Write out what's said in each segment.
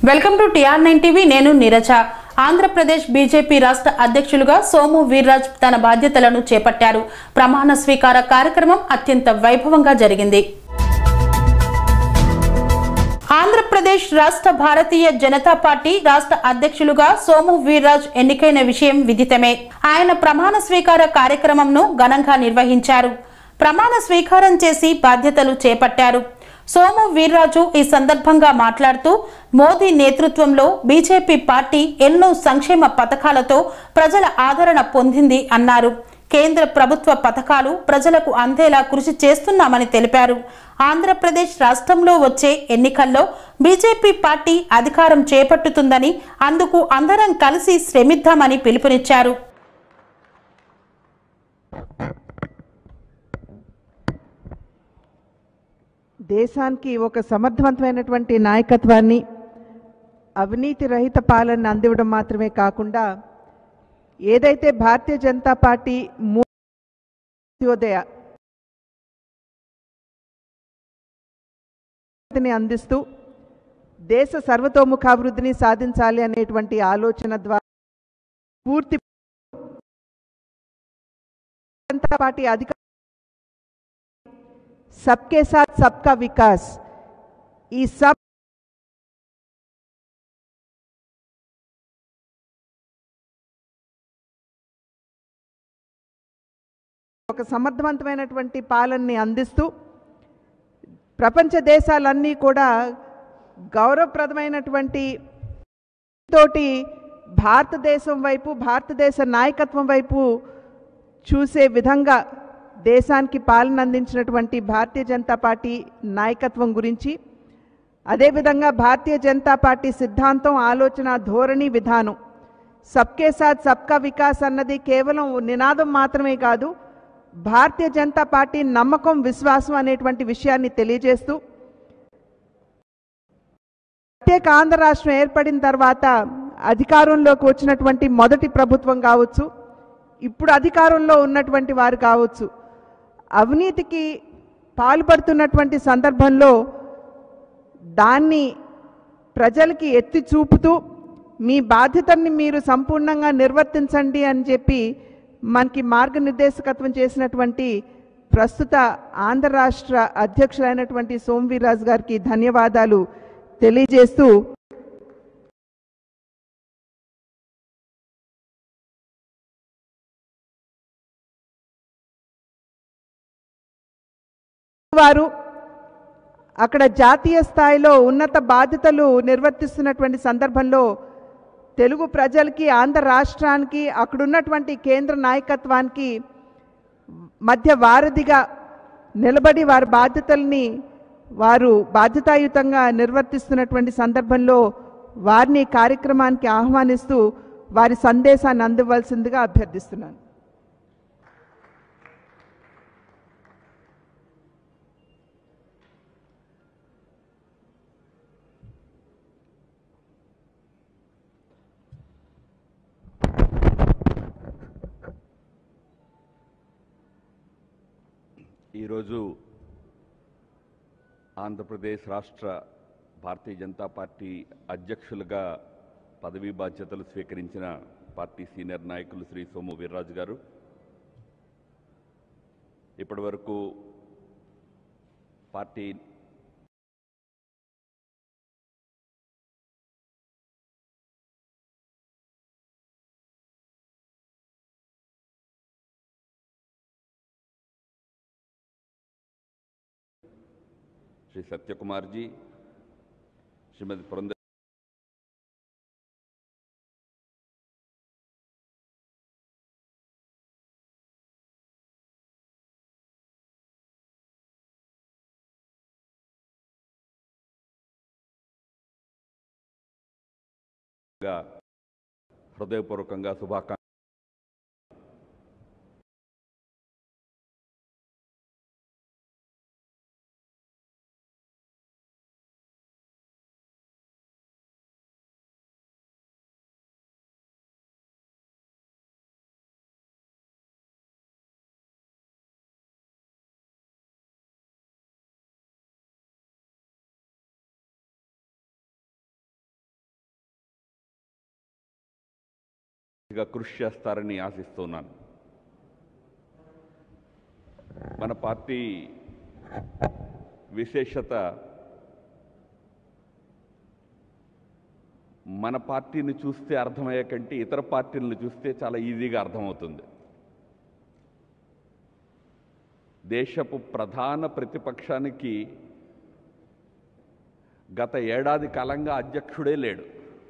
Welcome to TR nine TV నేను Neeraja Andhra Pradesh BJP రాష్ట్ర అధ్యక్షులుగా సోము వీర్రాజ్ తన బాధ్యతలను చేపట్టారు ప్రమాణ స్వీకార కార్యక్రమం అత్యంత వైభవంగా జరిగింది ఆంధ్రప్రదేశ్ రాష్ట్ర భారతీయ జనతా పార్టీ రాష్ట్ర అధ్యక్షులుగా సోము వీర్రాజ్ ఎన్నికైన విషయం విదితమే ఆయన ప్రమాణ స్వీకార కార్యక్రమంను ఘనంగా నిర్వహించారు ప్రమాణ స్వీకారం చేసి బాధ్యతలు చేపట్టారు సోము వీర్రాజు ఈ సందర్భంగా మాట్లాడుతూ మోదీ నేతృత్వంలో బీజేపీ పార్టీ ఎన్నో సంక్షేమ పథకాలతో ప్రజల ఆదరణ పొందింది అన్నారు కేంద్ర ప్రభుత్వ పథకాలు ప్రజలకు అందేలా కృషి చేస్తున్నామని తెలిపారు ఆంధ్రప్రదేశ్ రాష్ట్రంలో వచ్చే ఎన్నికల్లో బీజేపీ పార్టీ అధికారం చేపట్టుతుందని అందుకు అందరం కలిసి శ్రమిద్దామని పిలుపునిచ్చారు దేశానికి ఒక సమర్థవంతమైనటువంటి నాయకత్వాన్ని అవినీతి రహిత పాలన అందివ్వడం మాత్రమే కాకుండా ఏదైతే భారతీయ జనతా పార్టీ మూర్యోదయ ని అందిస్తూ దేశ సర్వతోముఖాభివృద్ధిని సాధించాలి అనేటువంటి ఆలోచన ద్వారా పూర్తి జనతా పార్టీ అధికార सबके साथ सबका विकास ఈ సబ్ ఒక సమర్థవంతమైనటువంటి పాలనని అందిస్తూ ప్రపంచ దేశాలన్నీ కూడా గౌరవప్రదమైనటువంటి తోటి భారతదేశం వైపు భారతదేశ నాయకత్వం వైపు చూసే విధంగా దేశానికి పాలన అందించినటువంటి భారతీయ జనతా పార్టీ నాయకత్వం గురించి అదేవిధంగా భారతీయ జనతా పార్టీ సిద్ధాంతం ఆలోచన ధోరణి విధానం సబ్కే సాత్ సబ్కా వికాస్ అన్నది కేవలం నినాదం మాత్రమే కాదు భారతీయ జనతా పార్టీ నమ్మకం విశ్వాసం అనేటువంటి విషయాన్ని తెలియజేస్తూ ప్రత్యేక ఆంధ్ర రాష్ట్రం ఏర్పడిన తర్వాత అధికారంలోకి వచ్చినటువంటి మొదటి ప్రభుత్వం కావచ్చు ఇప్పుడు అధికారంలో ఉన్నటువంటి వారు కావచ్చు అవినీతికి పాల్పడుతున్నటువంటి సందర్భంలో దాన్ని ప్రజలకి ఎత్తి చూపుతూ మీ బాధ్యతని మీరు సంపూర్ణంగా నిర్వర్తించండి అని చెప్పి మనకి మార్గనిర్దేశకత్వం చేసినటువంటి ప్రస్తుత ఆంధ్ర రాష్ట్ర అధ్యక్షులైనటువంటి సోమవీర్రాజు గారికి ధన్యవాదాలు తెలియజేస్తూ వారు అక్కడ జాతీయ స్థాయిలో ఉన్నత బాధ్యతలు నిర్వర్తిస్తున్నటువంటి సందర్భంలో తెలుగు ప్రజలకి ఆంధ్ర రాష్ట్రానికి అక్కడున్నటువంటి కేంద్ర నాయకత్వానికి మధ్య వారధిగా నిలబడి వారి బాధ్యతల్ని వారు బాధ్యతాయుతంగా నిర్వర్తిస్తున్నటువంటి సందర్భంలో వారిని కార్యక్రమానికి ఆహ్వానిస్తూ వారి సందేశాన్ని అందవలసిందిగా అభ్యర్థిస్తున్నాను ఈరోజు ఆంధ్రప్రదేశ్ రాష్ట్ర భారతీయ జనతా పార్టీ అధ్యక్షులుగా పదవీ బాధ్యతలు స్వీకరించిన పార్టీ సీనియర్ నాయకులు శ్రీ సోము వీర్రాజు గారు ఇప్పటి వరకు పార్టీ శ్రీ సత్యకుమార్జీ శ్రీమతి పురంధ హృదయపూర్వకంగా శుభాకాంక్ష గా కృషి చేస్తారని ఆశిస్తున్నాను మన పార్టీ విశేషత మన పార్టీని చూస్తే అర్థమయ్యే కంటే ఇతర పార్టీలను చూస్తే చాలా ఈజీగా అర్థమవుతుంది దేశపు ప్రధాన ప్రతిపక్షానికి గత ఏడాది కాలంగా అధ్యక్షుడే లేడు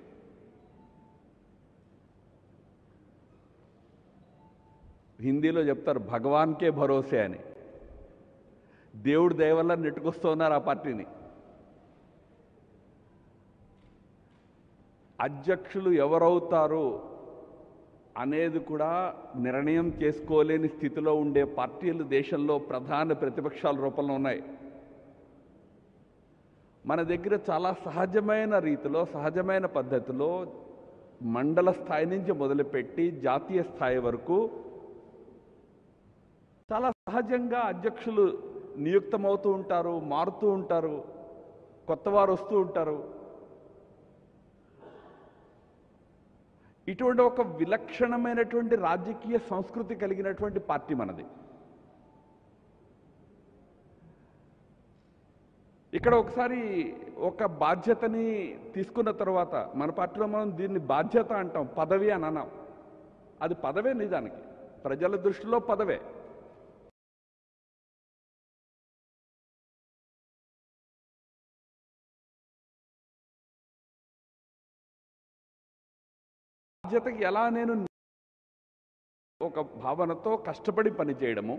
హిందీలో చెప్తారు భగవాన్కే భరోసే అని దేవుడి దయ వల్ల నెట్టుకొస్తున్నారు ఆ పార్టీని అధ్యక్షులు ఎవరవుతారు అనేది కూడా నిర్ణయం చేసుకోలేని స్థితిలో ఉండే పార్టీలు దేశంలో ప్రధాన ప్రతిపక్షాల రూపంలో ఉన్నాయి మన దగ్గర చాలా సహజమైన రీతిలో సహజమైన పద్ధతిలో మండల స్థాయి నుంచి మొదలుపెట్టి జాతీయ స్థాయి వరకు చాలా సహజంగా అధ్యక్షులు నియుక్తమవుతూ ఉంటారు మారుతూ ఉంటారు కొత్తవారు వస్తూ ఉంటారు ఇటువంటి ఒక విలక్షణమైనటువంటి రాజకీయ సంస్కృతి కలిగినటువంటి పార్టీ మనది ఇక్కడ ఒకసారి ఒక బాధ్యతని తీసుకున్న తర్వాత మన పార్టీలో మనం దీన్ని బాధ్యత అంటాం పదవి అని అన్నాం అది పదవే నిజానికి ప్రజల దృష్టిలో పదవే బాధ్యతకి ఎలా నేను ఒక భావనతో కష్టపడి పనిచేయడము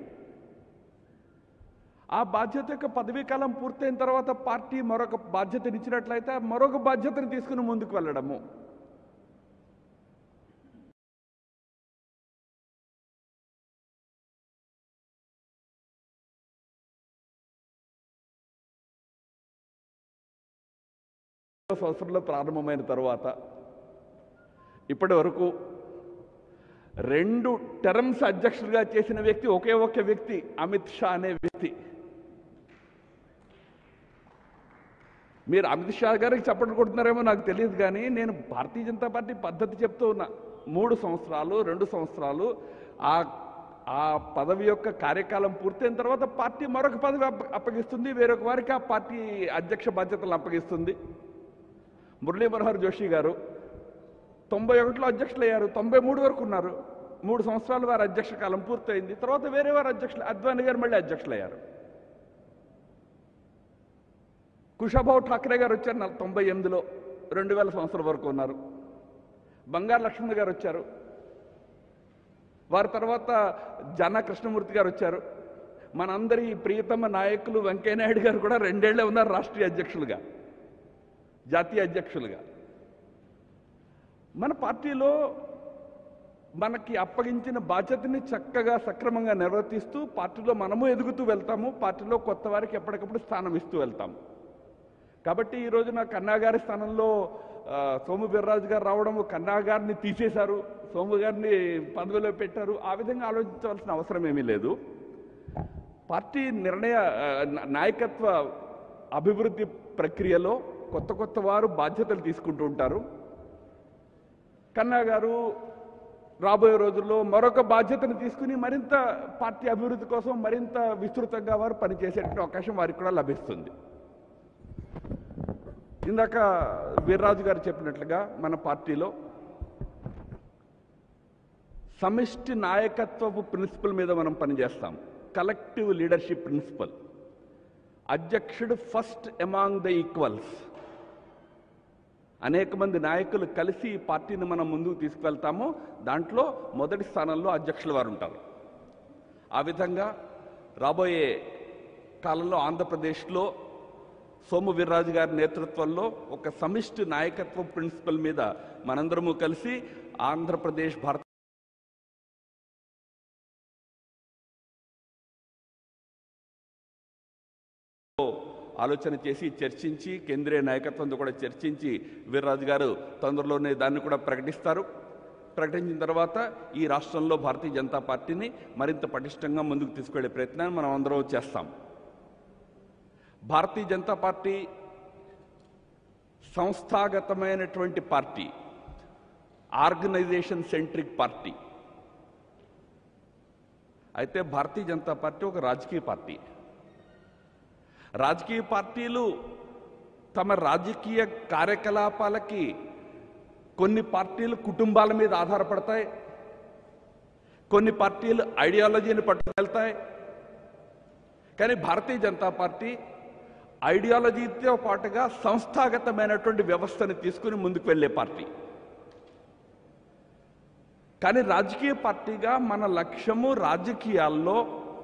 ఆ బాధ్యత యొక్క పదవీ కాలం పూర్తయిన తర్వాత పార్టీ మరొక బాధ్యతని ఇచ్చినట్లయితే ఆ మరొక బాధ్యతను తీసుకుని ముందుకు వెళ్ళడము సంవత్సరంలో ప్రారంభమైన తర్వాత ఇప్పటి వరకు రెండు టర్మ్స్ అధ్యక్షులుగా చేసిన వ్యక్తి ఒకే ఒక్క వ్యక్తి అమిత్ షా అనే వ్యక్తి మీరు అమిత్ షా గారికి చప్పట్లు కొడుతున్నారేమో నాకు తెలియదు కానీ నేను భారతీయ జనతా పార్టీ పద్ధతి చెప్తూ ఉన్నా మూడు సంవత్సరాలు రెండు సంవత్సరాలు ఆ ఆ పదవి యొక్క కార్యకాలం పూర్తయిన తర్వాత పార్టీ మరొక పదవి అప్ప- అప్పగిస్తుంది వేరొక వారికి ఆ పార్టీ అధ్యక్ష బాధ్యతలు అప్పగిస్తుంది మురళీ మనోహర్ జోషి గారు తొంభై ఒకటిలో అధ్యక్షులు అయ్యారు తొంభై మూడు వరకు ఉన్నారు మూడు సంవత్సరాలు వారి అధ్యక్ష కాలం పూర్తయింది తర్వాత వేరే వారు అధ్యక్షులు అద్వానీ గారు మళ్ళీ అధ్యక్షులు అయ్యారు కుషాభావ్ ఠాక్రే గారు వచ్చారు నల- తొంభై ఎనిమిదిలో రెండు వేల సంవత్సరం వరకు ఉన్నారు బంగారు లక్ష్మణ్ గారు వచ్చారు వారి తర్వాత జన కృష్ణమూర్తి గారు వచ్చారు మనందరి ప్రియతమ నాయకులు వెంకయ్యనాయుడు గారు కూడా రెండేళ్లే ఉన్నారు రాష్ట్రీయ అధ్యక్షులుగా జాతీయ అధ్యక్షులుగా మన పార్టీలో మనకి అప్పగించిన బాధ్యతని చక్కగా సక్రమంగా నిర్వర్తిస్తూ పార్టీలో మనము ఎదుగుతూ వెళ్తాము పార్టీలో కొత్త వారికి ఎప్పటికప్పుడు స్థానం ఇస్తూ వెళ్తాము కాబట్టి ఈ రోజున కన్నా గారి స్థానంలో ఆ, సోము వీర్రాజు గారు రావడం కన్నా గారిని తీసేశారు సోము గారిని పదవిలో పెట్టారు ఆ విధంగా ఆలోచించవలసిన అవసరం ఏమీ లేదు పార్టీ నిర్ణయ ఆ, నా- నాయకత్వ అభివృద్ధి ప్రక్రియలో కొత్త కొత్త వారు బాధ్యతలు తీసుకుంటూ ఉంటారు కన్నా గారు రాబోయే రోజుల్లో మరొక బాధ్యతను తీసుకుని మరింత పార్టీ అభివృద్ధి కోసం మరింత విస్తృతంగా వారు పనిచేసేటువంటి అవకాశం వారికి కూడా లభిస్తుంది ఇందాక వీర్రాజు గారు చెప్పినట్లుగా మన పార్టీలో సమిష్టి నాయకత్వపు ప్రిన్సిపల్ మీద మనం పనిచేస్తాం కలెక్టివ్ లీడర్షిప్ ప్రిన్సిపల్ అధ్యక్షుడు ఫస్ట్ ఎమాంగ్ ద ఈక్వల్స్ అనేక మంది నాయకులు కలిసి ఈ పార్టీని మనం ముందుకు తీసుకువెళ్తాము దాంట్లో మొదటి స్థానంలో అధ్యక్షుల వారు ఉంటారు ఆ విధంగా రాబోయే కాలంలో ఆంధ్రప్రదేశ్లో సోము వీర్రాజు గారి నేతృత్వంలో ఒక సమిష్టి నాయకత్వ ప్రిన్సిపల్ మీద మనందరము కలిసి ఆంధ్రప్రదేశ్ భారత ఆలోచన చేసి చర్చించి కేంద్రీయ నాయకత్వంతో కూడా చర్చించి వీర్రాజు గారు తొందరలోనే దాన్ని కూడా ప్రకటిస్తారు ప్రకటించిన తర్వాత ఈ రాష్ట్రంలో భారతీయ జనతా పార్టీని మరింత పటిష్టంగా ముందుకు తీసుకెళ్లే ప్రయత్నాన్ని మనం అందరం చేస్తాం భారతీయ జనతా పార్టీ సంస్థాగతమైనటువంటి పార్టీ ఆర్గనైజేషన్ సెంట్రిక్ పార్టీ అయితే భారతీయ జనతా పార్టీ ఒక రాజకీయ పార్టీ రాజకీయ పార్టీలు తమ రాజకీయ కార్యకలాపాలకి కొన్ని పార్టీలు కుటుంబాల మీద ఆధారపడతాయి కొన్ని పార్టీలు ఐడియాలజీని పట్టుకెళ్తాయి కానీ భారతీయ జనతా పార్టీ ఐడియాలజీతో పాటుగా సంస్థాగతమైనటువంటి వ్యవస్థని తీసుకుని ముందుకు వెళ్ళే పార్టీ కానీ రాజకీయ పార్టీగా మన లక్ష్యము రాజకీయాల్లో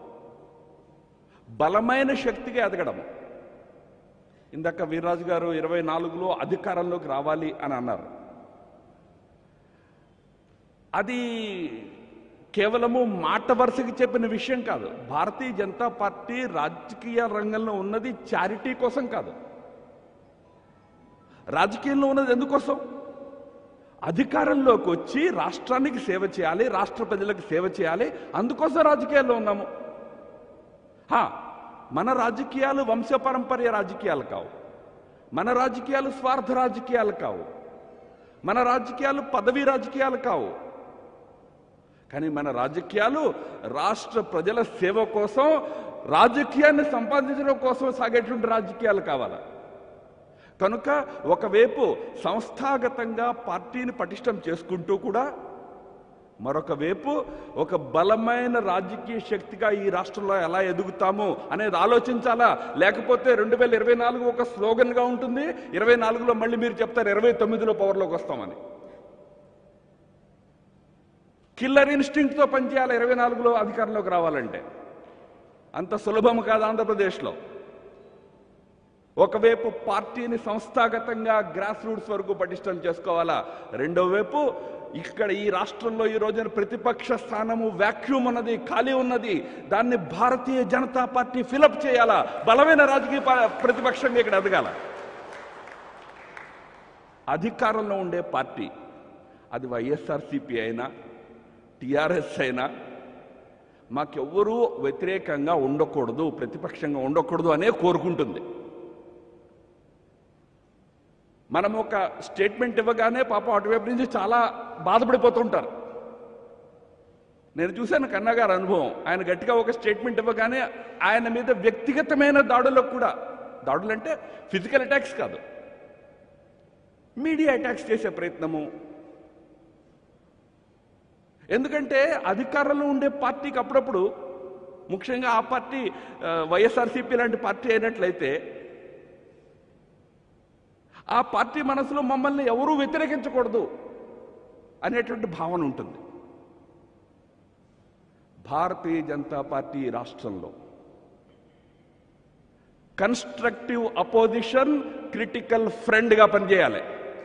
బలమైన శక్తిగా ఎదగడం ఇందాక వీర్రాజు గారు ఇరవై నాలుగులో అధికారంలోకి రావాలి అని అన్నారు అది కేవలము మాట వరుసకి చెప్పిన విషయం కాదు భారతీయ జనతా పార్టీ రాజకీయ రంగంలో ఉన్నది చారిటీ కోసం కాదు రాజకీయంలో ఉన్నది ఎందుకోసం అధికారంలోకి వచ్చి రాష్ట్రానికి సేవ చేయాలి రాష్ట్ర ప్రజలకు సేవ చేయాలి అందుకోసం రాజకీయాల్లో ఉన్నాము హా, మన రాజకీయాలు వంశపారంపర్య రాజకీయాలు కావు మన రాజకీయాలు స్వార్థ రాజకీయాలు కావు మన రాజకీయాలు పదవి రాజకీయాలు కావు కానీ మన రాజకీయాలు రాష్ట్ర ప్రజల సేవ కోసం రాజకీయాన్ని సంపాదించడం కోసం సాగేటువంటి రాజకీయాలు కావాలా కనుక ఒకవైపు సంస్థాగతంగా పార్టీని పటిష్టం చేసుకుంటూ కూడా మరొక వైపు ఒక బలమైన రాజకీయ శక్తిగా ఈ రాష్ట్రంలో ఎలా ఎదుగుతాము అనేది ఆలోచించాలా లేకపోతే రెండు వేల ఇరవై నాలుగు ఒక స్లోగన్గా ఉంటుంది ఇరవై నాలుగులో మళ్ళీ మీరు చెప్తారు ఇరవై తొమ్మిదిలో పవర్లోకి వస్తామని కిల్లర్ ఇన్స్టింక్ట్తో పనిచేయాలి ఇరవై నాలుగులో అధికారంలోకి రావాలంటే అంత సులభం కాదు ఆంధ్రప్రదేశ్లో ఒకవైపు పార్టీని సంస్థాగతంగా గ్రాస్ రూట్స్ వరకు పటిష్టం చేసుకోవాలా రెండో వైపు ఇక్కడ ఈ రాష్ట్రంలో ఈ రోజున ప్రతిపక్ష స్థానము వ్యాక్యూమ్ ఉన్నది ఖాళీ ఉన్నది దాన్ని భారతీయ జనతా పార్టీ ఫిలప్ చేయాలా బలమైన రాజకీయ పా- ప్రతిపక్షంగా ఇక్కడ ఎదగాల అధికారంలో ఉండే పార్టీ అది వైఎస్ఆర్సీపీ అయినా టిఆర్ఎస్ అయినా మాకెవ్వరూ వ్యతిరేకంగా ఉండకూడదు ప్రతిపక్షంగా ఉండకూడదు అనే కోరుకుంటుంది మనం ఒక స్టేట్మెంట్ ఇవ్వగానే పాపం అటువైపు నుంచి చాలా బాధపడిపోతుంటారు నేను చూశాను కన్నా గారి అనుభవం ఆయన గట్టిగా ఒక స్టేట్మెంట్ ఇవ్వగానే ఆయన మీద వ్యక్తిగతమైన దాడులకు కూడా దాడులు అంటే ఫిజికల్ అటాక్స్ కాదు మీడియా అటాక్స్ చేసే ప్రయత్నము ఎందుకంటే అధికారంలో ఉండే పార్టీకి అప్పుడప్పుడు ముఖ్యంగా ఆ పార్టీ ఆ, వైఎస్ఆర్సీపీ లాంటి పార్టీ అయినట్లయితే ఆ పార్టీ మనసులో మమ్మల్ని ఎవరూ వ్యతిరేకించకూడదు అనేటువంటి భావన ఉంటుంది భారతీయ జనతా పార్టీ ఈ రాష్ట్రంలో కన్స్ట్రక్టివ్ అపోజిషన్ క్రిటికల్ ఫ్రెండ్గా పనిచేయాలి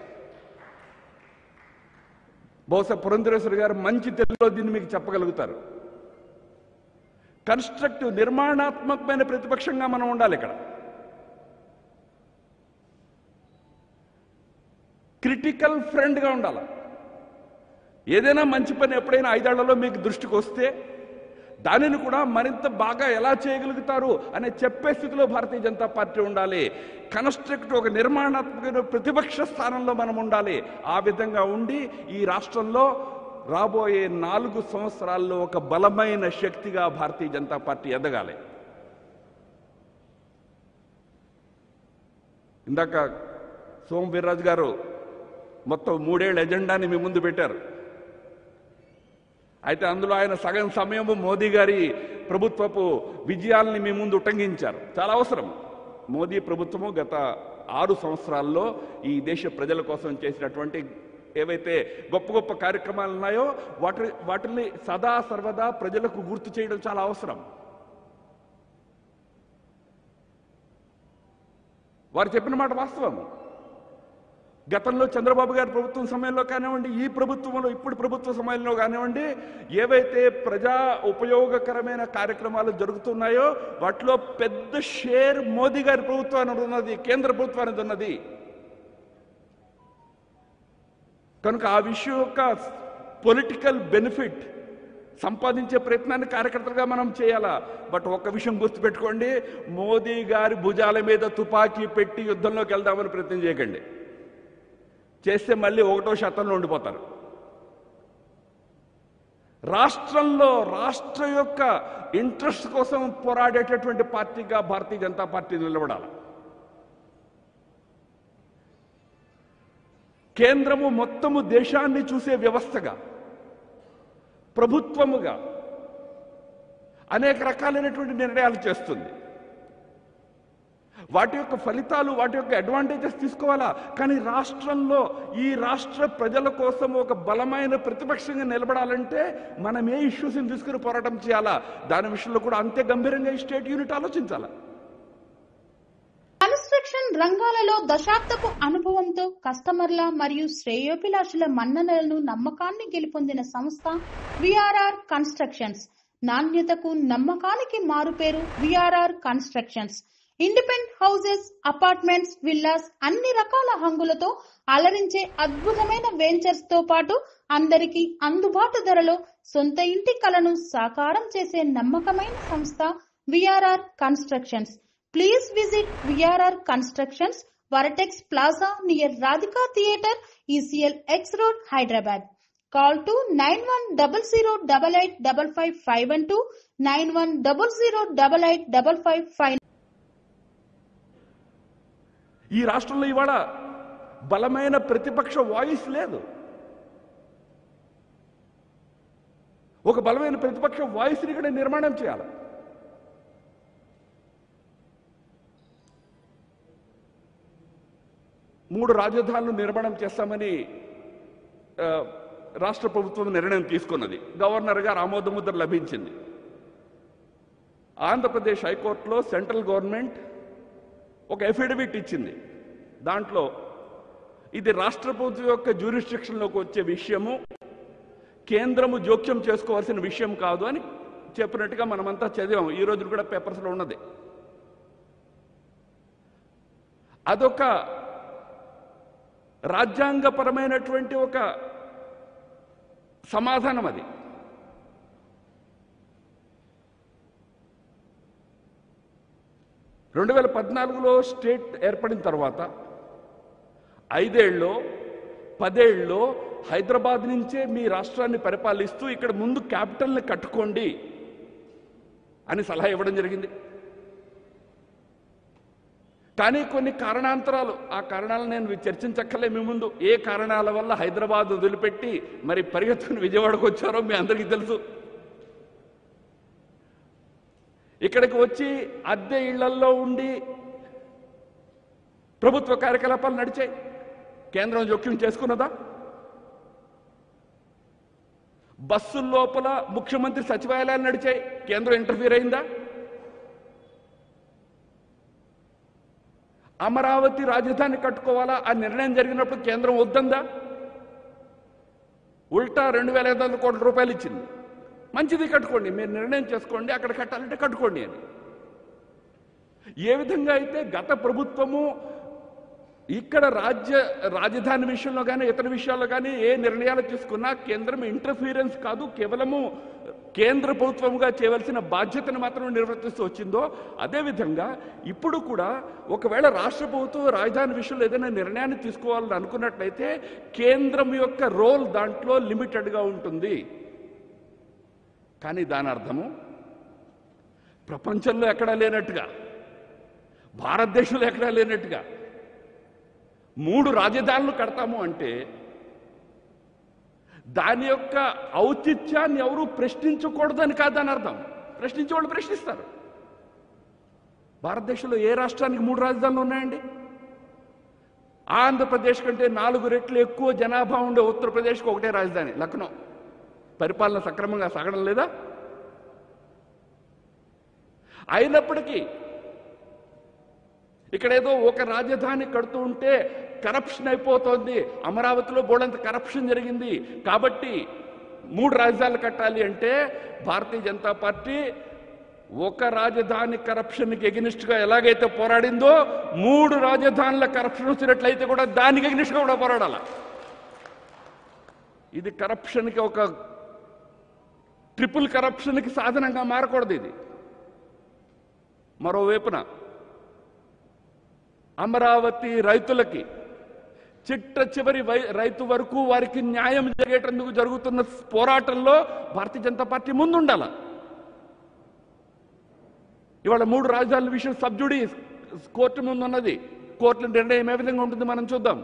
బహుశా పురంధరేశ్వరి గారు మంచి తెలుగులో దీన్ని మీకు చెప్పగలుగుతారు కన్స్ట్రక్టివ్ నిర్మాణాత్మకమైన ప్రతిపక్షంగా మనం ఉండాలి ఇక్కడ క్రిటికల్ ఫ్రెండ్గా ఉండాలి ఏదైనా మంచి పని ఎప్పుడైనా ఐదేళ్లలో మీకు దృష్టికి వస్తే దానిని కూడా మరింత బాగా ఎలా చేయగలుగుతారు అనే చెప్పే స్థితిలో భారతీయ జనతా పార్టీ ఉండాలి కన్స్ట్రక్ట్ ఒక నిర్మాణాత్మక ప్రతిపక్ష స్థానంలో మనం ఉండాలి ఆ విధంగా ఉండి ఈ రాష్ట్రంలో రాబోయే నాలుగు సంవత్సరాల్లో ఒక బలమైన శక్తిగా భారతీయ జనతా పార్టీ ఎదగాలి ఇందాక సోమ వీర్రాజు గారు మొత్తం మూడేళ్ల ఎజెండాని మీ ముందు పెట్టారు అయితే అందులో ఆయన సగం సమయము మోదీ గారి ప్రభుత్వపు విజయాల్ని మీ ముందు ఉటంకించారు చాలా అవసరం మోదీ ప్రభుత్వము గత ఆరు సంవత్సరాల్లో ఈ దేశ ప్రజల కోసం చేసినటువంటి ఏవైతే గొప్ప గొప్ప కార్యక్రమాలు ఉన్నాయో వాటి వాటిని సదా సర్వదా ప్రజలకు గుర్తు చేయడం చాలా అవసరం వారు చెప్పిన మాట వాస్తవం గతంలో చంద్రబాబు గారి ప్రభుత్వం సమయంలో కానివ్వండి ఈ ప్రభుత్వంలో ఇప్పుడు ప్రభుత్వ సమయంలో కానివ్వండి ఏవైతే ప్రజా ఉపయోగకరమైన కార్యక్రమాలు జరుగుతున్నాయో వాటిలో పెద్ద షేర్ మోదీ గారి ప్రభుత్వానికి ఉన్నది కేంద్ర ప్రభుత్వానికి ఉన్నది కనుక ఆ విషయం యొక్క పొలిటికల్ బెనిఫిట్ సంపాదించే ప్రయత్నాన్ని కార్యకర్తలుగా మనం చేయాలా బట్ ఒక్క విషయం గుర్తుపెట్టుకోండి మోదీ గారి భుజాల మీద తుపాకీ పెట్టి యుద్ధంలోకి వెళ్దామని ప్రయత్నం చేయకండి చేస్తే మళ్ళీ ఒకటో శాతంలో ఉండిపోతారు రాష్ట్రంలో రాష్ట్ర యొక్క ఇంట్రెస్ట్ కోసం పోరాడేటటువంటి పార్టీగా భారతీయ జనతా పార్టీ నిలబడాలి కేంద్రము మొత్తము దేశాన్ని చూసే వ్యవస్థగా ప్రభుత్వముగా అనేక రకాలైనటువంటి నిర్ణయాలు చేస్తుంది వాటి యొక్క ఫలితాలు వాటి యొక్క అడ్వాంటేజెస్ తీసుకోవాలా కానీ రాష్ట్రంలో ఈ రాష్ట్ర ప్రజల కోసం ఒక బలమైన ప్రతిపక్షంగా నిలబడాలంటే మనం ఏ ఇష్యూస్ని తీసుకుని పోరాటం చేయాలా దాని విషయంలో కూడా అంతే గంభీరంగా ఈ స్టేట్ యూనిట్ ఆలోచించాలా కన్స్ట్రక్షన్ రంగాలలో దశాబ్దపు అనుభవంతో కస్టమర్ల మరియు శ్రేయోభిలాషుల మన్ననలను నమ్మకాన్ని గెలుపొందిన సంస్థ విఆర్ఆర్ కన్స్ట్రక్షన్స్ నాణ్యతకు నమ్మకానికి మారుపేరు VRR constructions independent houses apartments villas అన్ని రకాల హంగులతో అలరించే అద్భుతమైన వెంచర్స్ తో పాటు అందరికీ అందుబాటు ధరలో సొంత ఇంటి కలను సాకారం చేసే నమ్మకమైన సంస్థ VRR constructions Please visit VRR Constructions, Varatex Plaza near Radhika Theatre, ECL X Road, Hyderabad. Call to 9100885551 9100885559. ఈ రాష్ట్రంలో ఇవాళ బలమైన ప్రతిపక్ష వాయిస్ లేదు ఒక బలమైన ప్రతిపక్ష వాయిస్ని ఇక్కడ నిర్మాణం చేయాలి మూడు రాజధానులు నిర్మాణం చేస్తామని ఆ, రాష్ట్ర ప్రభుత్వం నిర్ణయం తీసుకున్నది గవర్నర్ గారు ఆమోదముద్ర లభించింది ఆంధ్రప్రదేశ్ హైకోర్టులో సెంట్రల్ గవర్నమెంట్ ఒక ఎఫిడవిట్ ఇచ్చింది దాంట్లో ఇది రాష్ట్ర ప్రభుత్వం యొక్క జ్యూరిస్టిక్షన్లోకి వచ్చే విషయము కేంద్రము జోక్యం చేసుకోవాల్సిన విషయం కాదు అని చెప్పినట్టుగా మనమంతా చదివాం ఈ రోజు కూడా పేపర్స్లో ఉన్నది అదొక రాజ్యాంగపరమైనటువంటి ఒక సమాధానం అది రెండు వేల పద్నాలుగులో స్టేట్ ఏర్పడిన తర్వాత ఐదేళ్ళలో పదేళ్ళలో హైదరాబాద్ నుంచే మీ రాష్ట్రాన్ని పరిపాలిస్తూ ఇక్కడ ముందు క్యాపిటల్ని కట్టుకోండి అని సలహా ఇవ్వడం జరిగింది కానీ కొన్ని కారణాంతరాలు ఆ కారణాలు నేను చర్చించక్కర్లే మీ ముందు ఏ కారణాల వల్ల హైదరాబాద్ వదిలిపెట్టి మరి పరిగెత్తుకుని విజయవాడకు వచ్చారో మీ అందరికీ తెలుసు ఇక్కడికి వచ్చి అద్దె ఇళ్లల్లో ఉండి ప్రభుత్వ కార్యకలాపాలు నడిచాయి కేంద్రం జోక్యం చేసుకున్నదా బస్సుల లోపల ముఖ్యమంత్రి సచివాలయాలు నడిచాయి కేంద్రం ఇంటర్ఫీర్ అయిందా అమరావతి రాజధాని కట్టుకోవాలా ఆ నిర్ణయం జరిగినప్పుడు కేంద్రం వద్దందా ఉల్టా రెండు వేల ఐదు వందల కోట్ల రూపాయలు ఇచ్చింది మంచిది కట్టుకోండి మీరు నిర్ణయం చేసుకోండి అక్కడ కట్టాలంటే కట్టుకోండి అని ఏ విధంగా అయితే గత ప్రభుత్వము ఇక్కడ రాజ్య రాజధాని విషయంలో కానీ ఇతర విషయాల్లో కానీ ఏ నిర్ణయాలు తీసుకున్నా కేంద్రం ఇంటర్ఫీరెన్స్ కాదు కేవలము కేంద్ర ప్రభుత్వముగా చేయవలసిన బాధ్యతను మాత్రం నిర్వర్తిస్తూ వచ్చిందో అదేవిధంగా ఇప్పుడు కూడా ఒకవేళ రాష్ట్ర ప్రభుత్వం రాజధాని విషయంలో ఏదైనా నిర్ణయాన్ని తీసుకోవాలని అనుకున్నట్లయితే కేంద్రం యొక్క రోల్ దాంట్లో లిమిటెడ్గా ఉంటుంది కానీ దాని అర్థము ప్రపంచంలో ఎక్కడా లేనట్టుగా భారతదేశంలో ఎక్కడా లేనట్టుగా మూడు రాజధానులు కడతాము అంటే దాని యొక్క ఔచిత్యాన్ని ఎవరు ప్రశ్నించకూడదని కాదని అర్థం ప్రశ్నించే వాళ్ళు ప్రశ్నిస్తారు భారతదేశంలో ఏ రాష్ట్రానికి మూడు రాజధానులు ఉన్నాయండి ఆంధ్రప్రదేశ్ కంటే నాలుగు రెట్లు ఎక్కువ జనాభా ఉండే ఉత్తరప్రదేశ్కి ఒకటే రాజధాని లక్నో పరిపాలన సక్రమంగా సాగడం లేదా అయినప్పటికీ ఇక్కడ ఏదో ఒక రాజధాని కడుతూ ఉంటే కరప్షన్ అయిపోతోంది అమరావతిలో బోడంత కరప్షన్ జరిగింది కాబట్టి మూడు రాజధానులు కట్టాలి అంటే భారతీయ జనతా పార్టీ ఒక రాజధాని కరప్షన్కి ఎగినిస్ట్గా ఎలాగైతే పోరాడిందో మూడు రాజధానుల కరప్షన్ వచ్చినట్లయితే కూడా దానికి ఎగినిస్ట్గా కూడా పోరాడాల ఇది కరప్షన్కి ఒక ట్రిపుల్ కరప్షన్కి సాధనంగా మారకూడదు ఇది మరోవైపున అమరావతి రైతులకి చిట్ట చివరి వై- రైతు వరకు వారికి న్యాయం జరిగేటందుకు జరుగుతున్న పోరాటంలో భారతీయ జనతా పార్టీ ముందుండాల ఇవాళ మూడు రాజధానుల విషయం సబ్జుడీ కోర్టు ముందు ఉన్నది కోర్టు నిర్ణయం ఏ విధంగా ఉంటుంది మనం చూద్దాం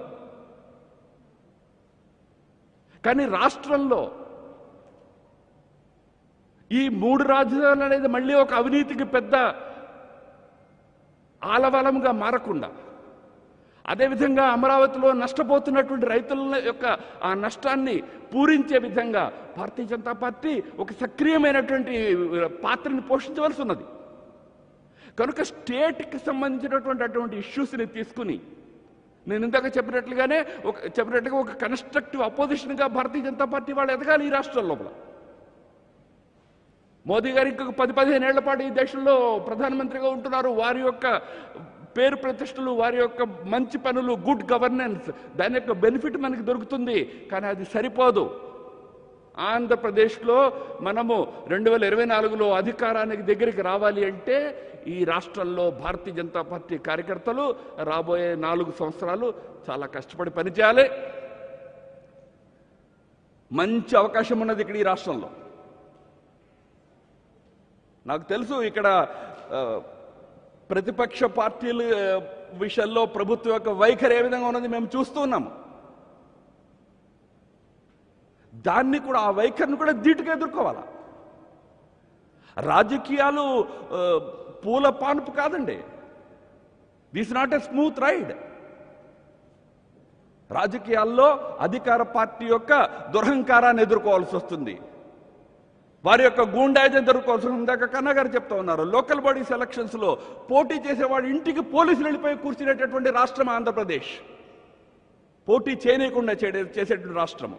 కానీ రాష్ట్రంలో ఈ మూడు రాజధానులు అనేది మళ్ళీ ఒక అవినీతికి పెద్ద ఆలవలంగా మారకుండా అదేవిధంగా అమరావతిలో నష్టపోతున్నటువంటి రైతుల యొక్క ఆ నష్టాన్ని పూరించే విధంగా భారతీయ జనతా పార్టీ ఒక సక్రియమైనటువంటి పాత్రని పోషించవలసి ఉన్నది కనుక స్టేట్కి సంబంధించినటువంటి అటువంటి ఇష్యూస్ని తీసుకుని నేను ఇందాక చెప్పినట్లుగానే ఒక చెప్పినట్టుగా ఒక కన్స్ట్రక్టివ్ అపోజిషన్గా భారతీయ జనతా పార్టీ వాళ్ళు ఎదగాలి ఈ రాష్ట్రం లోపల మోదీ గారు ఇంకొక పది పదిహేను ఏళ్ల పాటు ఈ దేశంలో ప్రధానమంత్రిగా ఉంటున్నారు వారి యొక్క పేరు ప్రతిష్టలు వారి యొక్క మంచి పనులు గుడ్ గవర్నెన్స్ దాని యొక్క బెనిఫిట్ మనకి దొరుకుతుంది కానీ అది సరిపోదు ఆంధ్రప్రదేశ్లో మనము రెండు వేల ఇరవై నాలుగులో అధికారానికి దగ్గరికి రావాలి అంటే ఈ రాష్ట్రంలో భారతీయ జనతా పార్టీ కార్యకర్తలు రాబోయే నాలుగు సంవత్సరాలు చాలా కష్టపడి పనిచేయాలి మంచి అవకాశం ఉన్నది ఇక్కడ ఈ రాష్ట్రంలో నాకు తెలుసు ఇక్కడ ఆ, ప్రతిపక్ష పార్టీల ఆ, విషయంలో ప్రభుత్వం యొక్క వైఖరి ఏ విధంగా ఉన్నది మేము చూస్తూ ఉన్నాము దాన్ని కూడా ఆ వైఖరిని కూడా ధీటుగా ఎదుర్కోవాలా రాజకీయాలు ఆ, పూల పానుపు కాదండి this not a smooth ride రాజకీయాల్లో అధికార పార్టీ యొక్క దురహంకారాన్ని ఎదుర్కోవాల్సి వస్తుంది వారి యొక్క గూండాయిజం ఎదుర్కోవాల్సి ఉంది. ఇందాక కన్నా గారు చెప్తా ఉన్నారు లోకల్ బాడీస్ ఎలక్షన్స్ లో పోటీ చేసేవాడి ఇంటికి పోలీసులు వెళ్ళిపోయి కూర్చునేటటువంటి రాష్ట్రం ఆంధ్రప్రదేశ్ పోటీ చేయనీయకుండా చేడే- చేసేటువంటి రాష్ట్రము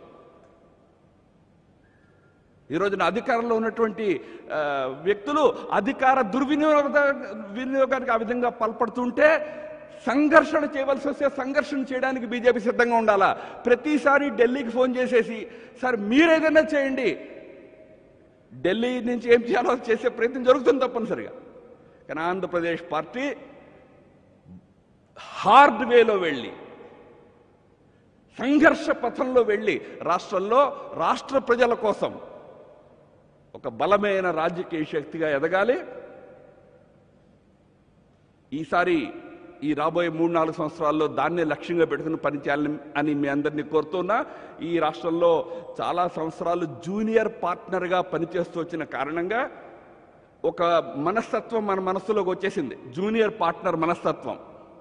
ఈ రోజున అధికారంలో ఉన్నటువంటి ఆ, వ్యక్తులు అధికార దుర్వినియోగ వినియోగానికి ఆ విధంగా పాల్పడుతుంటే సంఘర్షణ చేయవలసి వస్తే సంఘర్షణ చేయడానికి బీజేపీ సిద్ధంగా ఉండాలా ప్రతిసారి ఢిల్లీకి ఫోన్ చేసేసి సార్ మీరేదైనా చేయండి ఢిల్లీ నుంచి ఏం చేయాలో అది చేసే ప్రయత్నం జరుగుతుంది తప్పనిసరిగా కానీ ఆంధ్రప్రదేశ్ పార్టీ హార్డ్ వేలో వెళ్ళి సంఘర్ష పథంలో వెళ్ళి రాష్ట్రంలో రాష్ట్ర ప్రజల కోసం ఒక బలమైన రాజకీయ శక్తిగా ఎదగాలి ఈసారి ఈ రాబోయే మూడు నాలుగు సంవత్సరాల్లో దాన్నే లక్ష్యంగా పెట్టుకుని పనిచేయాలని అని మీ అందరినీ కోరుతున్నా ఈ రాష్ట్రంలో చాలా సంవత్సరాలు జూనియర్ పార్ట్నర్గా పనిచేస్తూ వచ్చిన కారణంగా ఒక మనస్తత్వం మన మనస్సులోకి వచ్చేసింది జూనియర్ పార్ట్నర్ మనస్తత్వం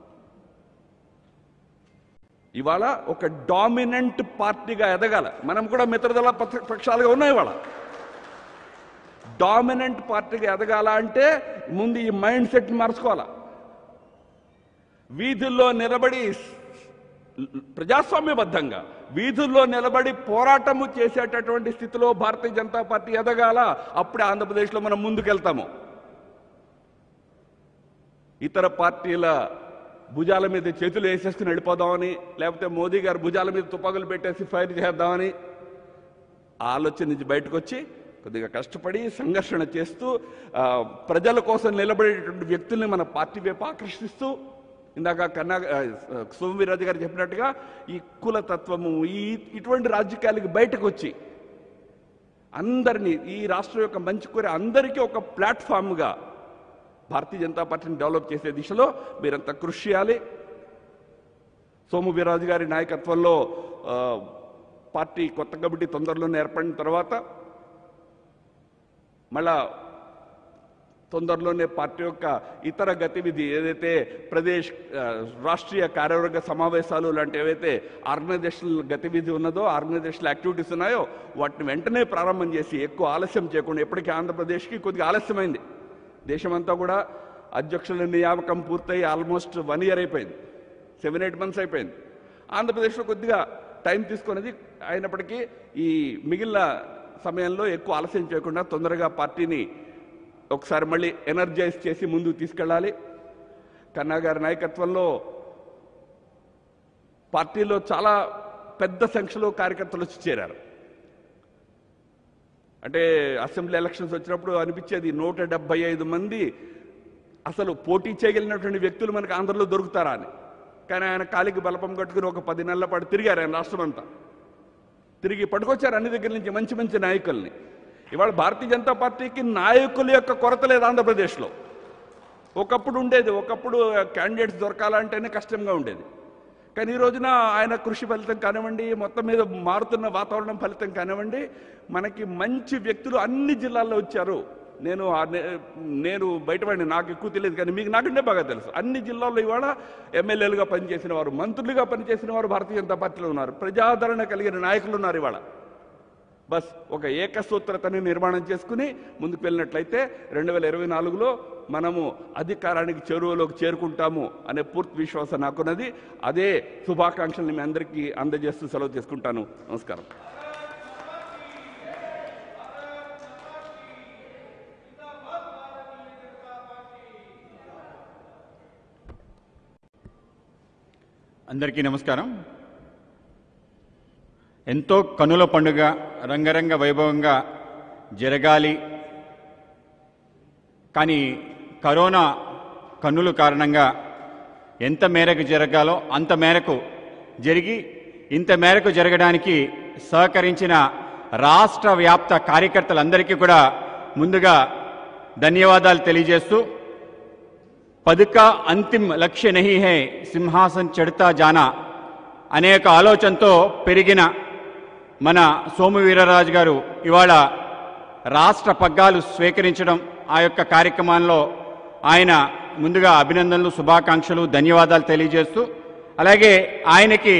ఇవాళ ఒక డామినెంట్ పార్టీగా ఎదగాల మనం కూడా మిత్రదళ పక్ష- పక్షాలుగా ఉన్నాయి ఇవాళ డామినెంట్ పార్టీగా ఎదగాల అంటే ముందు ఈ మైండ్ సెట్ మార్చుకోవాలా వీధుల్లో నిలబడి ప్రజాస్వామ్యబద్ధంగా వీధుల్లో నిలబడి పోరాటము చేసేటటువంటి స్థితిలో భారతీయ జనతా పార్టీ ఎదగాల అప్పుడే ఆంధ్రప్రదేశ్లో మనం ముందుకెళ్తాము ఇతర పార్టీల భుజాల మీద చేతులు వేసేసుకుని వెళ్ళిపోదామని లేకపోతే మోదీ గారు భుజాల మీద తుపాకులు పెట్టేసి ఫైర్ చేద్దామని ఆ ఆలోచన నుంచి బయటకు వచ్చి కొద్దిగా కష్టపడి సంఘర్షణ చేస్తూ ఆ, ప్రజల కోసం నిలబడేటువంటి వ్యక్తుల్ని మన పార్టీ వైపు ఆకర్షిస్తూ ఇందాక కన్నా సోమవీరాజు గారు చెప్పినట్టుగా ఈ కులతత్వము ఈ ఇటువంటి రాజకీయాలకి బయటకు వచ్చి అందరినీ ఈ రాష్ట్రం యొక్క మంచి కోరే అందరికీ ఒక ప్లాట్ఫామ్గా భారతీయ జనతా పార్టీని డెవలప్ చేసే దిశలో మీరంతా కృషి చేయాలి సోము వీర్రాజు గారి నాయకత్వంలో ఆ, పార్టీ కొత్త కమిటీ తొందరలోనే ఏర్పడిన తర్వాత మళ్ళా తొందరలోనే పార్టీ యొక్క ఇతర గతివిధి ఏదైతే ప్రదేశ్ ఆ, రాష్ట్రీయ కార్యవర్గ సమావేశాలు లాంటి ఏవైతే ఆర్గనైజేషనల్ గతివిధి ఉన్నదో ఆర్గనైజేషనల్ యాక్టివిటీస్ ఉన్నాయో వాటిని వెంటనే ప్రారంభం చేసి ఎక్కువ ఆలస్యం చేయకుండా ఎప్పటికీ ఆంధ్రప్రదేశ్కి కొద్దిగా ఆలస్యమైంది దేశమంతా కూడా అధ్యక్షుల నియామకం పూర్తయి ఆల్మోస్ట్ వన్ ఇయర్ అయిపోయింది సెవెన్ ఎయిట్ మంత్స్ అయిపోయింది ఆంధ్రప్రదేశ్లో కొద్దిగా టైం తీసుకున్నది అయినప్పటికీ ఈ మిగిలిన సమయంలో ఎక్కువ ఆలస్యం చేయకుండా తొందరగా పార్టీని ఒకసారి మళ్ళీ ఎనర్జైజ్ చేసి ముందుకు తీసుకెళ్ళాలి కన్నా గారి నాయకత్వంలో పార్టీలో చాలా పెద్ద సంఖ్యలో కార్యకర్తలు వచ్చి చేరారు అంటే అసెంబ్లీ ఎలక్షన్స్ వచ్చినప్పుడు అనిపించేది నూట డెబ్బై ఐదు మంది అసలు పోటీ చేయగలిగినటువంటి వ్యక్తులు మనకు ఆంధ్రలో దొరుకుతారా అని కానీ ఆయన కాలికి బలపం కట్టుకుని ఒక పది నెలల పాటు తిరిగారు ఆయన రాష్ట్రం అంతా తిరిగి పట్టుకొచ్చారు అన్ని దగ్గర నుంచి మంచి మంచి నాయకుల్ని ఇవాళ భారతీయ జనతా పార్టీకి నాయకుల యొక్క కొరత లేదు ఆంధ్రప్రదేశ్లో ఒకప్పుడు ఉండేది ఒకప్పుడు క్యాండిడేట్స్ దొరకాలంటేనే కష్టంగా ఉండేది కానీ ఈ రోజున ఆయన కృషి ఫలితం కానివ్వండి మొత్తం మీద మారుతున్న వాతావరణం ఫలితం కానివ్వండి మనకి మంచి వ్యక్తులు అన్ని జిల్లాల్లో వచ్చారు నేను ఆ నే- నేను బయటపడి నాకు ఎక్కువ తెలియదు కానీ మీకు నాకంటే బాగా తెలుసు అన్ని జిల్లాల్లో ఇవాళ ఎమ్మెల్యేలుగా పనిచేసిన వారు మంత్రులుగా పనిచేసిన వారు భారతీయ జనతా పార్టీలో ఉన్నారు ప్రజాదరణ కలిగిన నాయకులు ఉన్నారు ఇవాళ బస్ ఒక ఏకసూత్రతని నిర్మాణం చేసుకుని ముందుకు వెళ్ళినట్లయితే రెండు వేల ఇరవై నాలుగులో మనము అధికారానికి చేరువలోకి చేరుకుంటాము అనే పూర్తి విశ్వాసం నాకున్నది అదే శుభాకాంక్షల్ని మీ అందరికీ అందజేస్తూ సెలవు చేసుకుంటాను నమస్కారం అందరికీ నమస్కారం ఎంతో కనుల పండుగ రంగరంగ వైభవంగా జరగాలి కానీ కరోనా కన్నుల కారణంగా ఎంత మేరకు జరగాలో అంత మేరకు జరిగి ఇంత మేరకు జరగడానికి సహకరించిన రాష్ట్ర వ్యాప్త కార్యకర్తలందరికీ కూడా ముందుగా ధన్యవాదాలు తెలియజేస్తూ పद का अंतिम లక్ష్య నహీ హై సింహాసన్ చెడతా జానా అనేక ఆలోచనతో పెరిగిన మన సోము వీర్రాజు గారు ఇవాళ రాష్ట్ర పగ్గాలు స్వీకరించడం ఆ యొక్క కార్యక్రమంలో ఆయన ముందుగా అభినందనలు శుభాకాంక్షలు ధన్యవాదాలు తెలియజేస్తూ అలాగే ఆయనకి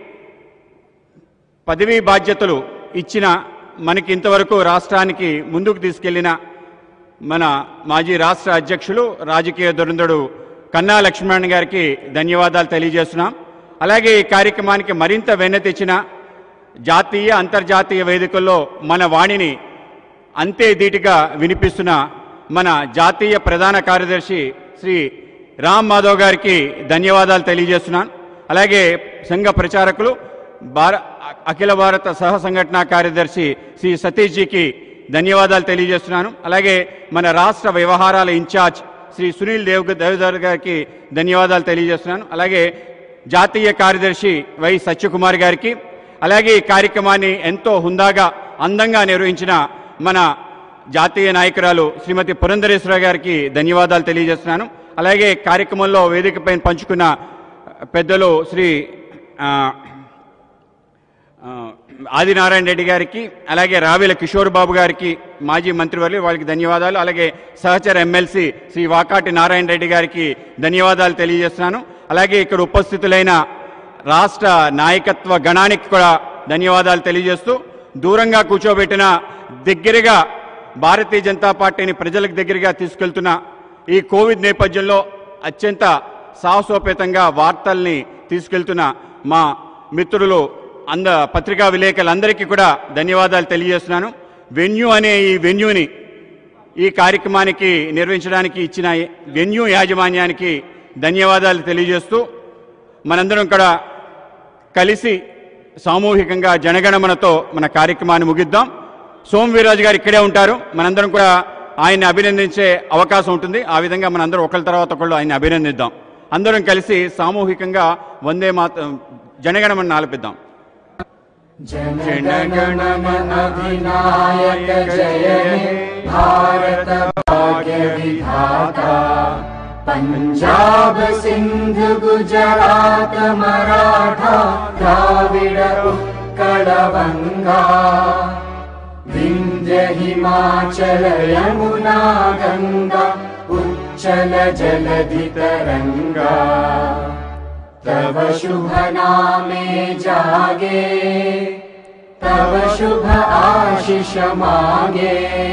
పదవీ బాధ్యతలు ఇచ్చిన మనకి ఇంతవరకు రాష్ట్రానికి ముందుకు తీసుకెళ్లిన మన మాజీ రాష్ట్ర అధ్యక్షులు రాజకీయ దురంధుడు కన్నా లక్ష్మణ్ గారికి ధన్యవాదాలు తెలియజేస్తున్నాం అలాగే ఈ కార్యక్రమానికి మరింత వెన్న తెచ్చిన జాతీయ అంతర్జాతీయ వేదికల్లో మన వాణిని అంతే ధీటుగా వినిపిస్తున్న మన జాతీయ ప్రధాన కార్యదర్శి శ్రీ రామ్ మాధవ్ గారికి ధన్యవాదాలు తెలియజేస్తున్నాను అలాగే సంఘ ప్రచారకులు భార అఖిల భారత సహ సంఘటన కార్యదర్శి శ్రీ సతీష్ జీకి ధన్యవాదాలు తెలియజేస్తున్నాను అలాగే మన రాష్ట్ర వ్యవహారాల ఇన్ఛార్జ్ శ్రీ సునీల్ దేవ్ దేవదర్ గారికి ధన్యవాదాలు తెలియజేస్తున్నాను అలాగే జాతీయ కార్యదర్శి వై సత్యకుమార్ గారికి అలాగే ఈ కార్యక్రమాన్ని ఎంతో హుందాగా అందంగా నిర్వహించిన మన జాతీయ నాయకురాలు శ్రీమతి పురంధరేశ్వర గారికి ధన్యవాదాలు తెలియజేస్తున్నాను అలాగే కార్యక్రమంలో వేదికపై పంచుకున్న పెద్దలు శ్రీ ఆ, ఆ, ఆదినారాయణ రెడ్డి గారికి అలాగే రావిల కిషోర్ బాబు గారికి మాజీ మంత్రివర్యులు వాళ్ళకి ధన్యవాదాలు అలాగే సహచర ఎమ్మెల్సీ శ్రీ వాకాటి నారాయణ రెడ్డి గారికి ధన్యవాదాలు తెలియజేస్తున్నాను అలాగే ఇక్కడ ఉపస్థితులైన రాష్ట్ర నాయకత్వ గణానికి కూడా ధన్యవాదాలు తెలియజేస్తూ దూరంగా కూర్చోబెట్టిన దగ్గరగా భారతీయ జనతా పార్టీని ప్రజలకు దగ్గరగా తీసుకెళ్తున్న ఈ కోవిడ్ నేపథ్యంలో అత్యంత సాహసోపేతంగా వార్తల్ని తీసుకెళ్తున్న మా మిత్రులు అంద పత్రికా విలేకరులందరికీ కూడా ధన్యవాదాలు తెలియజేస్తున్నాను వెన్యూ అనే ఈ వెన్యూని ఈ కార్యక్రమానికి నిర్వహించడానికి ఇచ్చిన వెన్యూ యాజమాన్యానికి ధన్యవాదాలు తెలియజేస్తూ మనందరం కూడా కలిసి సామూహికంగా జనగణమనతో మన కార్యక్రమాన్ని ముగిద్దాం సోమ్ వీర్రాజు గారు ఇక్కడే ఉంటారు మనందరం కూడా ఆయన్ని అభినందించే అవకాశం ఉంటుంది ఆ విధంగా మనందరం ఒకరి తర్వాత ఒకళ్ళు ఆయన్ని అభినందిద్దాం అందరం కలిసి సామూహికంగా వందే మాత జనగణమని ఆలపిద్దాం जनगणमन अधिनायक जय हे भारत भाग्य विधाता पंजाब सिंध गुजरात मराठा द्राविड उत्कल बंगा विंध्य हिमाचल यमुना गंगा उच्चल जलधि तरंगा तव शुभ नामे जागे तव शुभ आशिष मागे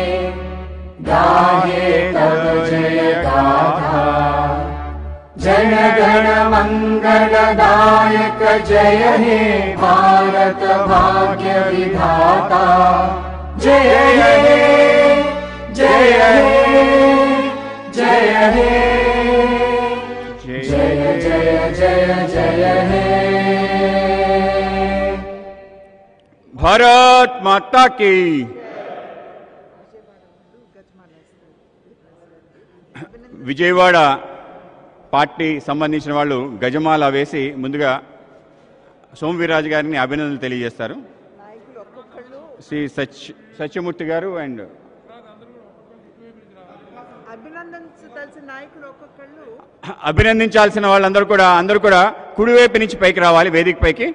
गाहे तव जय गाथा जन गण मंगलदायक जय हे भारत भाग्य विधाता जय हे जय हे जय हे जय जय जय जय हे భారత్ మాతా की విజయవాడ పార్టీ సంబంధించిన వాళ్ళు గజమాల వేసి ముందుగా సోమవీరాజు గారిని అభినందనలు తెలియజేస్తారు శ్రీ సచ్ సత్యమూర్తి గారు అండ్ అభినందించదలసిన నాయకులు ఒక్కొక్కళ్ళు అభినందించాల్సిన వాళ్ళందరూ కూడా అందరూ కూడా కుడివైపు నుంచి పైకి రావాలి వేదిక పైకి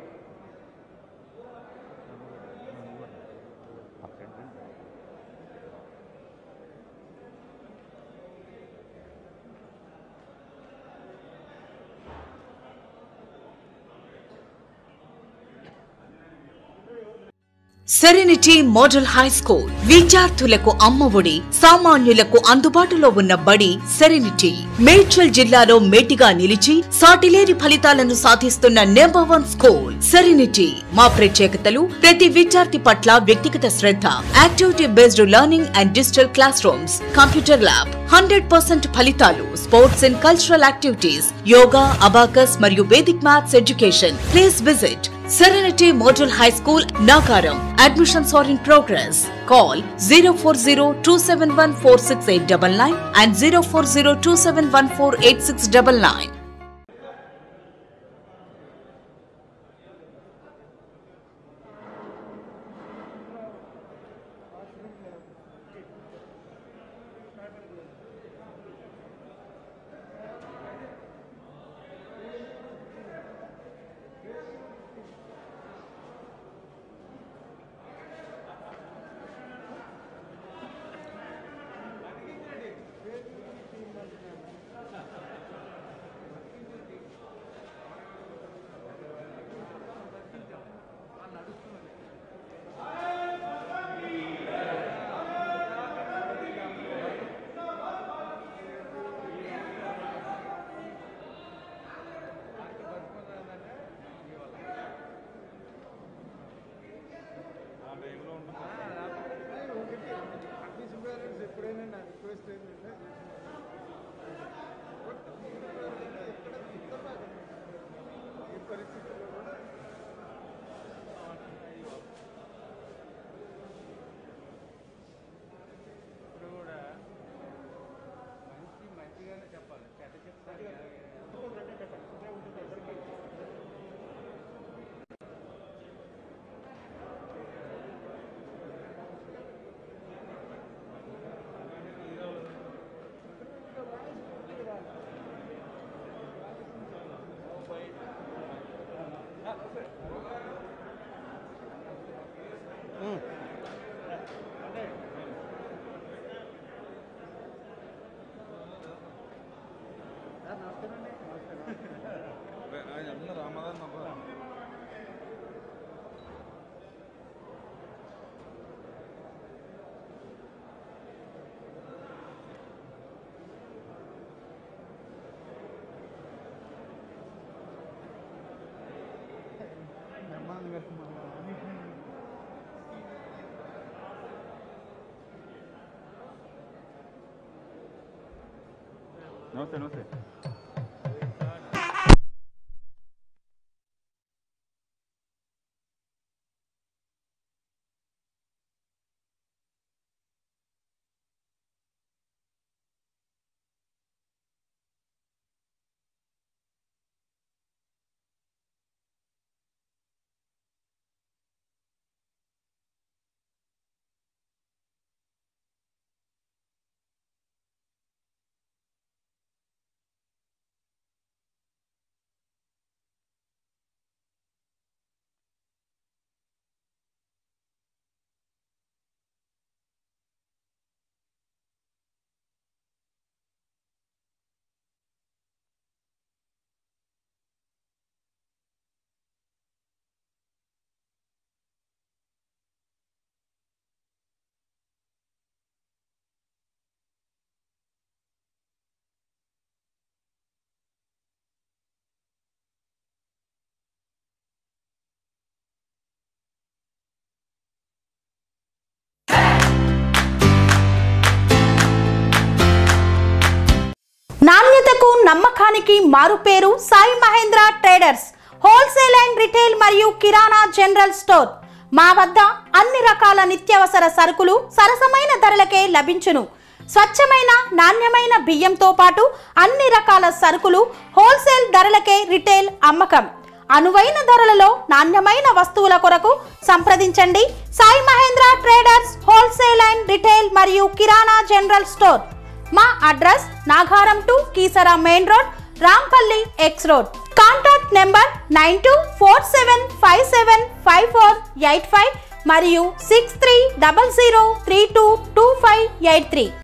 సెరెనిటీ మోడల్ హై స్కూల్ విద్యార్థులకు అమ్మఒడి సామాన్యులకు అందుబాటులో ఉన్న బడి సెరెనిటీ మేడ్చల్ జిల్లాలో మేటిగా నిలిచి సాటిలేని ఫలితాలను సాధిస్తున్న నెంబర్ వన్ స్కూల్ సెరెనిటీ మా ప్రత్యేకతలు ప్రతి విద్యార్థి పట్ల వ్యక్తిగత శ్రద్ధ activity based learning and digital classrooms computer lab hundred percent ఫలితాలు sports and cultural activities yoga abacus మరియు Vedic maths education please visit Serenity Model High School, Nagaram. Admissions are in progress. Call 040-271-46899 and 040-271-48699. నమస్తే నమస్తే నాణ్యతకు నమ్మకానికి మారుపేరు Sai Mahendra traders wholesale and retail మరియు kirana general store మా వద్ద అన్ని రకాల నిత్యావసర సరుకులు సరసమైన ధరలకే లభించును స్వచ్ఛమైన నాణ్యమైన బియ్యంతో పాటు అన్ని రకాల సరుకులు హోల్సేల్ ధరలకే రిటైల్ అమ్మకం అనువైన ధరలలో నాణ్యమైన వస్తువుల కొరకు సంప్రదించండి Sai Mahendra traders wholesale and retail మరియు కిరాణా జనరల్ స్టోర్ మా address Nagaram to Keesara main road Rampalli X road contact number nine two four seven five seven five four eight five మరియు six three double zero three two two five eight three